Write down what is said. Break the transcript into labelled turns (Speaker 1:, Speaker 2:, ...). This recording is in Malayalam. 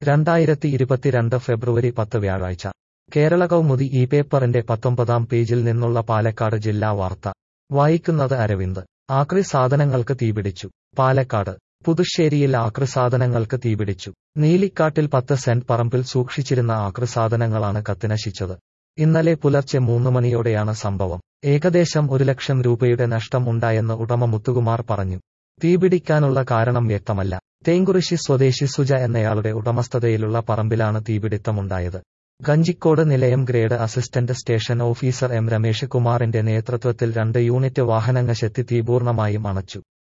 Speaker 1: രണ്ടായിരത്തി ഇരുപത്തിരണ്ട് ഫെബ്രുവരി പത്ത് വ്യാഴാഴ്ച കേരള കൗമുദി ഈ പേപ്പറിന്റെ പത്തൊമ്പതാം പേജിൽ നിന്നുള്ള പാലക്കാട് ജില്ലാ വാർത്ത വായിക്കുന്നത് അരവിന്ദ് ആക്രി സാധനങ്ങൾക്ക് തീപിടിച്ചു പാലക്കാട് പുതുശ്ശേരിയിൽ ആക്രി സാധനങ്ങൾക്ക് തീപിടിച്ചു നീലിക്കാട്ടിൽ പത്ത് സെന്റ് പറമ്പിൽ സൂക്ഷിച്ചിരുന്ന ആക്രി സാധനങ്ങളാണ് കത്തിനശിച്ചത് ഇന്നലെ പുലർച്ചെ മൂന്ന് മണിയോടെയാണ് സംഭവം ഏകദേശം ഒരു ലക്ഷം രൂപയുടെ നഷ്ടം ഉണ്ടായെന്ന് ഉടമ മുത്തുകുമാർ പറഞ്ഞു തീപിടിക്കാനുള്ള കാരണം വ്യക്തമല്ല തേങ്കുറിശി സ്വദേശി സുജ എന്നയാളുടെ ഉടമസ്ഥതയിലുള്ള പറമ്പിലാണ് തീപിടിത്തമുണ്ടായത് ഗഞ്ചിക്കോട് നിലയം grade assistant station officer M Ramesh കുമാറിന്റെ നേതൃത്വത്തിൽ രണ്ട് യൂണിറ്റ് വാഹനങ്ങശെത്തി തീ പൂർണ്ണമായും അണച്ചു